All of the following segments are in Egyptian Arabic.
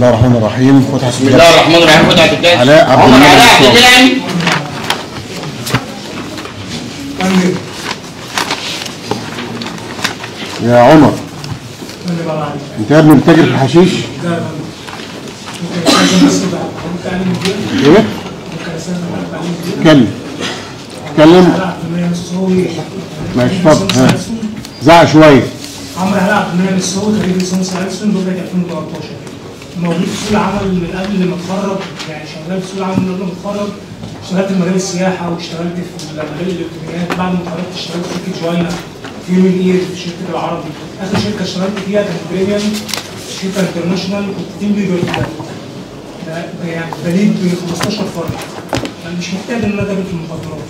الله الرحمن الرحيم فتحة بسم الله الرحمن الرحيم فتحة الكاس علاء عبد عمر المنعم علاء عبد الصاوي. المنعم يا عمر انت يا ابني بتتاجر في الحشيش ايه اتكلم اتكلم ماشي اتفضل ها. زعق شويه عمرو علاء عبد المنعم السعودي خريج ليسانس ألسن دفعة 2013 موجود في سوق العمل من قبل ما اتخرج يعني شغال في سوق العمل من قبل ما اتخرج اشتغلت في مجال السياحة واشتغلت في مجال الإلكترونيات بعد ما اتخرجت اشتغلت في شركة جواينا في يومين اير في شركة العربي آخر شركة اشتغلت فيها كانت بريميوم شركة انترناشونال كنت تيم ليدر فيها ده- ده يعني بليد ب 15 فرد انا مش محتاج ان انا اتاجر في المخدرات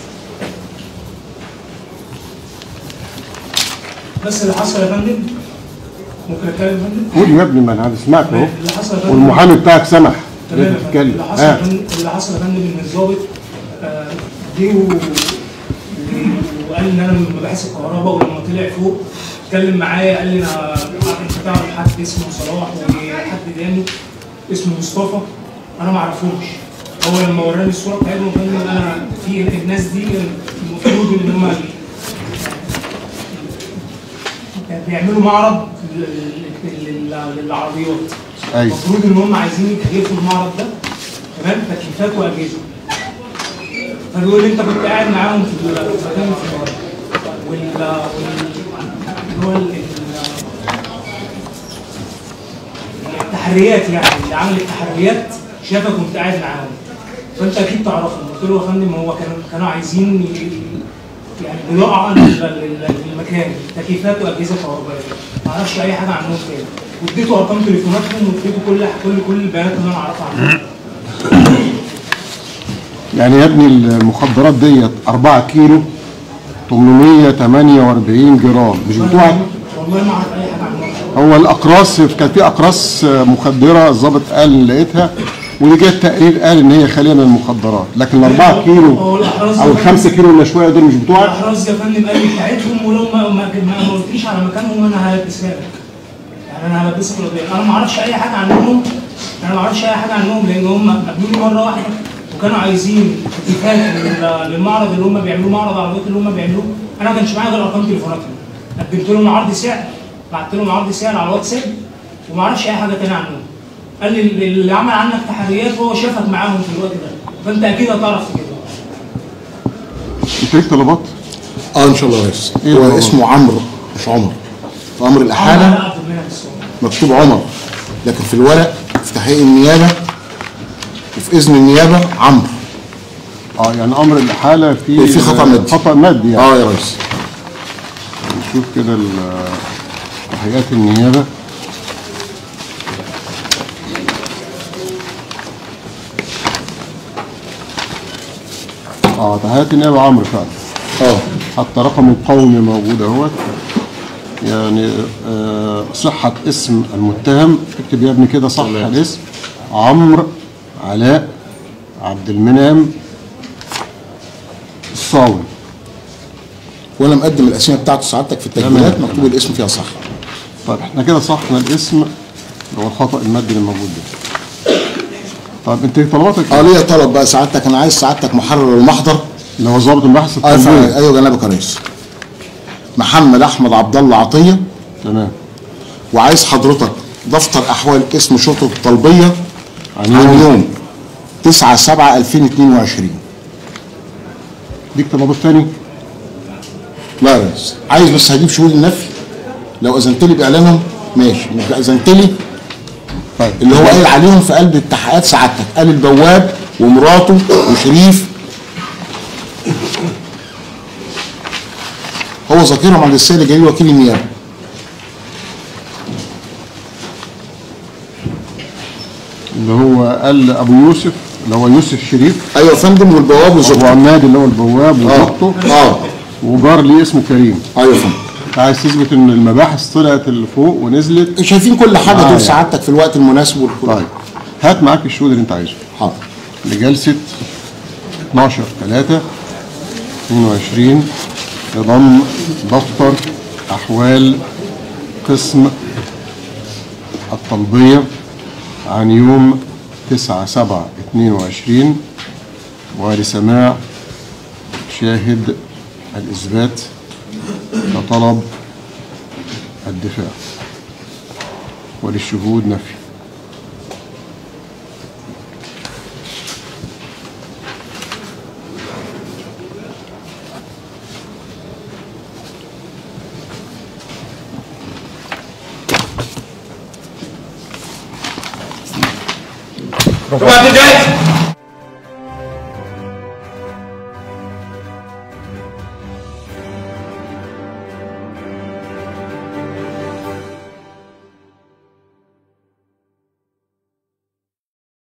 بس اللي حصل يا فندم ممكن اتكلم يا فندم قول يا ابني ما انا هسمعك اهو اللي حصل يا فندم والمحامي بتاعك سمح تمام لازم يا فندم. تتكلم اللي حصل يا ها فندم اللي حصل يا فندم ان الضابط آه، جه و- و- وقال ان انا من مباحث الكهرباء ولما طلع فوق اتكلم معايا قال لي انا انت تعرف حد اسمه صلاح وحد تاني اسمه مصطفى انا ما اعرفهمش هو لما وراني الصوره بتاعتهم قال لي انا في الناس دي المفروض ان هم بيعملوا معرض لل- لل- للعربيات أيوة. المفروض ان هم عايزين يكيفوا المعرض ده تمام تكييفات واجهزه فبيقول لي انت كنت قاعد معاهم في ال- في مكان في المعرض وال وال اللي هو ال- ال- التحريات يعني اللي عمل التحريات شافك وانت قاعد معاهم فانت اكيد تعرفهم قلت له يا فندم هو كانوا كانوا عايزين ي- يعني بضاعه لل- لل- للمكان تكييفات واجهزه كهربائيه ما اعرفش اي حاجه عنهم تاني واديته ارقام تليفوناتهم واديته كل كل كل البيانات اللي انا اعرفها عنهم يعني يا ابني المخدرات ديت 4 كيلو 848 جرام مش بتوعك والله ما اعرف اي حاجه عنهم هو الاقراص كان في اقراص مخدره الظابط قال لقيتها ودي جت تقرير قال ان هي خاليه من المخدرات لكن ال 4 هو كيلو الأحراز او ال 5 كيلو اللي شويه دول مش بتوعك الاحراز يا فندم قال لي بتاعتهم ولو ما ما ما ما قلتليش على مكانهم انا هلبسها لك يعني انا هلبسك القضيه انا ما اعرفش اي حاجه عنهم انا ما اعرفش اي حاجه عنهم لان هم قابلوني مره واحده وكانوا عايزين تكييفات لل- للمعرض اللي هم بيعملوه معرض العربيات اللي هم بيعملوه انا ما كانش معايا غير ارقام تليفوناتهم قدمت لهم عرض سعر بعت لهم عرض سعر على الواتساب وما اعرفش اي حاجه تانية عنهم قال لي اللي عمل عنك تحريات هو شافك معاهم في الوقت ده فانت اكيد هتعرف كده انت ليك طلبات اه ان شاء الله يا ريس إيه هو هو؟ اسمه عمرو مش عمر في امر الاحاله عبد المنعم الصومي مكتوب عمر لكن في الورق في تحقيق النيابه وفي اذن النيابه عمرو اه يعني امر الاحاله في في خطأ مادي. خطا مادي يعني اه يا ريس نشوف كده ال- تحقيقات النيابه اه تحقيقات النيابه عمرو فعلا اه حتى رقم القومي موجود اهوت يعني آه، صحة اسم المتهم اكتب يا ابني كده صح الاسم عمرو علاء عبد المنعم الصاوي وانا مقدم الاسماء بتاعته سعادتك في التسجيلات تمام. مكتوب الاسم فيها صح طيب احنا كده صحنا الاسم اللي هو الخطأ المادي اللي موجود ده طيب انت طلباتك اه ليا طلب بقى سعادتك انا عايز سعادتك محرر المحضر اللي هو ضابط البحث اه فعلا. التنظيمي ايوه جنابك يا ريس محمد احمد عبد الله عطيه تمام وعايز حضرتك دفتر احوال اسم شرطه الطلبيه عن عن يوم. يوم 9 7 2022 ليك طلبات تاني لا يا ريس عايز بس هجيب شهود النفي لو اذنت لي باعلانهم ماشي مش اذنت لي طيب اللي هو قايل عليهم في قلب التحقيقات سعادتك قال البواب ومراته وشريف هو ذاكرهم عند السيد الجليل وكيل النيابه اللي هو قال ابو يوسف اللي هو يوسف شريف ايوه يا فندم والبواب ابو وزوجته عماد اللي هو البواب وزوجته اه وجار ليه اسمه كريم ايوه يا فندم عايز تثبت ان المباحث طلعت اللي فوق ونزلت شايفين كل حاجه آه، دول يعني. سعادتك في الوقت المناسب والكل طيب هات معاك الشهود اللي انت عايزه حاضر لجلسة 12 3 22 لضم دفتر أحوال قسم الطلبية عن يوم 9 7 22 ولسماع شاهد الإثبات كطلب الدفاع وللشهود نفي رفعت الجهاز